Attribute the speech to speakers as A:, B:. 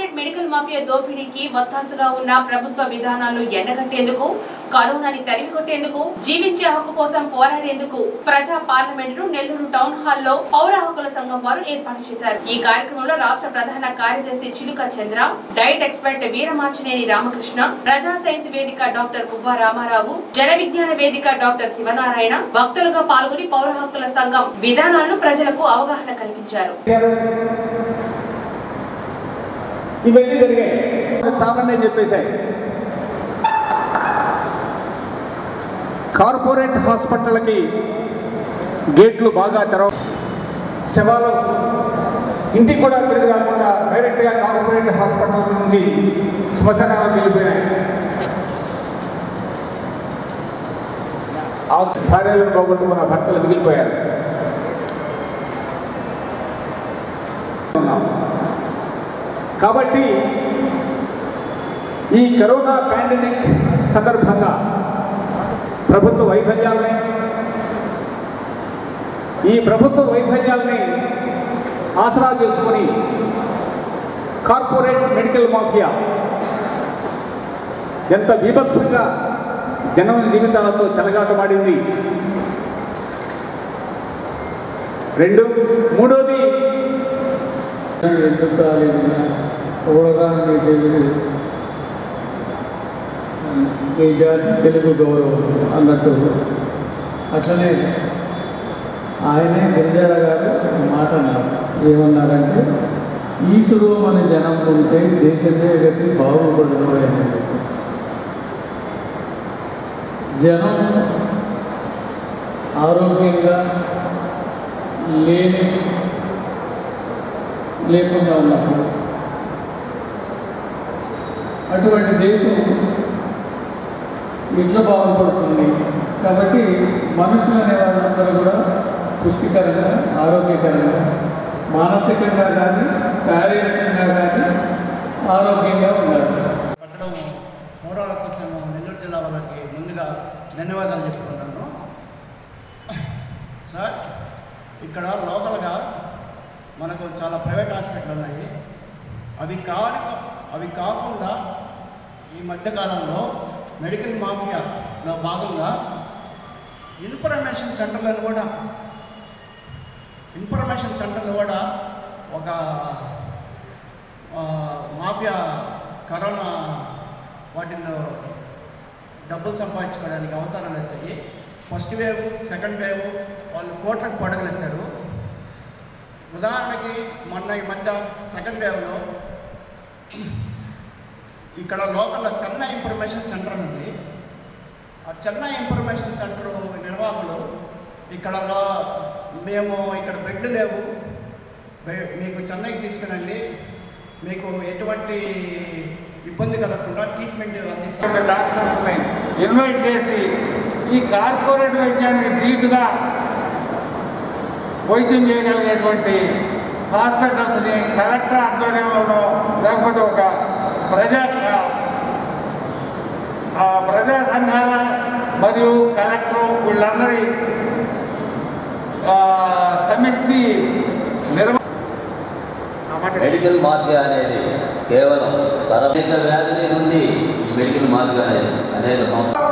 A: Corporate medical mafia దోపిడీకి వత్తాసుగా ఉన్న ప్రభుత్వ విధానాలు ఎండగట్టేందుకు కరోనాని తరిమికొట్టేందుకు జీవించే హక్కు కోసం పోరాడేందుకు ప్రజా పార్లమెంట్ ను నెల్లూరు టౌన్ హాల్లో పౌర హక్కుల సంఘం వారు ఏర్పాటు చేశారు ఈ కార్యక్రమంలో రాష్ట్ర ప్రధాన కార్యదర్శి చిలుక చంద్ర డైట్ ఎక్స్పర్ట్ వీరమాచినేని రామకృష్ణ ప్రజా సైన్స్ వేదిక డాక్టర్ పువ్వ రామారావు జన విజ్ఞాన వేదిక డాక్టర్ శివనారాయణ వక్తలుగా పాల్గొని పౌర హక్కుల సంఘం విధానాలను ప్రజలకు అవగాహన కల్పించారు
B: ఇవన్నీ జరిగాయి సామాన్యం చెప్పేశాయి కార్పొరేట్ హాస్పిటల్కి గేట్లు బాగా తెరవ శవాలు ఇంటికి కూడా తిరిగి రాకుండా డైరెక్ట్గా కార్పొరేట్ హాస్పిటల్ నుంచి శ్మశానాలకు వెళ్ళిపోయినాయి ఆ భార్యలను పోగొట్టుకున్న భర్తలు మిగిలిపోయారు ఉన్నాం. కాబట్టి ఈ కరోనా పాండమిక్ సందర్భంగా ప్రభుత్వ వైఫల్యాల్ని ఈ ప్రభుత్వ వైఫల్యాల్ని ఆసరా చేసుకొని కార్పొరేట్ మెడికల్ మాఫియా ఎంత బీభత్సంగా జనం జీవితాలతో చెలగాటమాడింది రెండు మూడోది
C: ఎందుకు కాలేదు ఊరగాన్ని తెలియదు ఈ జాతి తెలుగు గౌరవం అన్నట్టు అట్లనే ఆయనే గిరిజాల గారు ఒక మాట అన్నారు ఏమన్నారంటే ఈసుడు మన జనం ఉంటే దేశమే గతి బాగుపడదు అని చెప్పేసి జనం ఆరోగ్యంగా లేని లేకుండా ఉన్నప్పుడు అటువంటి దేశం ఇట్లా బాగుపడుతుంది కాబట్టి మనుషులు అనే వాళ్ళందరూ కూడా పుష్టికరంగా ఆరోగ్యకరంగా మానసికంగా కానీ శారీరకంగా కానీ ఆరోగ్యంగా ఉండాలి
D: పట్టడం మూడవ కోసం నెల్లూరు జిల్లా వాళ్ళకి ముందుగా ధన్యవాదాలు చెప్పుకుంటాను సార్ ఇక్కడ లోకల్గా మనకు చాలా ప్రైవేట్ హాస్పిటల్ ఉన్నాయి అవి కాని అవి కాకుండా ఈ మధ్యకాలంలో మెడికల్ మాఫియాలో భాగంగా ఇన్ఫర్మేషన్ సెంటర్లను కూడా ఇన్ఫర్మేషన్ సెంటర్లు కూడా ఒక ఆ, మాఫియా కరోనా వాటిల్లో డబ్బులు సంపాదించుకోవడానికి అవతారాలు ఎత్తాయి ఫస్ట్ వేవ్ సెకండ్ వేవ్ వాళ్ళు కోట్లకు పడగలెత్తారు ఉదాహరణకి మొన్న ఈ మధ్య సెకండ్ వేవ్లో ఇక్కడ లోకల్ చెన్నై ఇన్ఫర్మేషన్ సెంటర్ ఉంది ఆ చెన్నై ఇన్ఫర్మేషన్ సెంటర్ నిర్వాహకులు ఇక్కడ లో- మేము ఇక్కడ బెడ్లు లేవు బె- మీకు చెన్నైకి తీసుకుని వెళ్ళి మీకు ఎటువంటి ఇబ్బంది కలగకుండా ట్రీట్మెంట్ అందిస్తాం
B: డాక్టర్స్ని ఇన్వైట్ చేసి ఈ కార్పొరేట్ వైద్యానికి ధీటుగా వైద్యం చేయగలిగేటువంటి హాస్పిటల్స్ని కలెక్టర్ ఆధ్వర్యంలోనో లేకపోతే ఒక ప్రజా ఆ ప్రజా సంఘాల మరియు కలెక్టర్ వీళ్ళందరి ఆ, సమిష్టి నిర్వ
E: మెడికల్ మాఫియా అనేది కేవలం పరమిక వ్యాధి నుండి ఈ మెడికల్ మాఫియా అనేది అనేక సంవత్సరాలు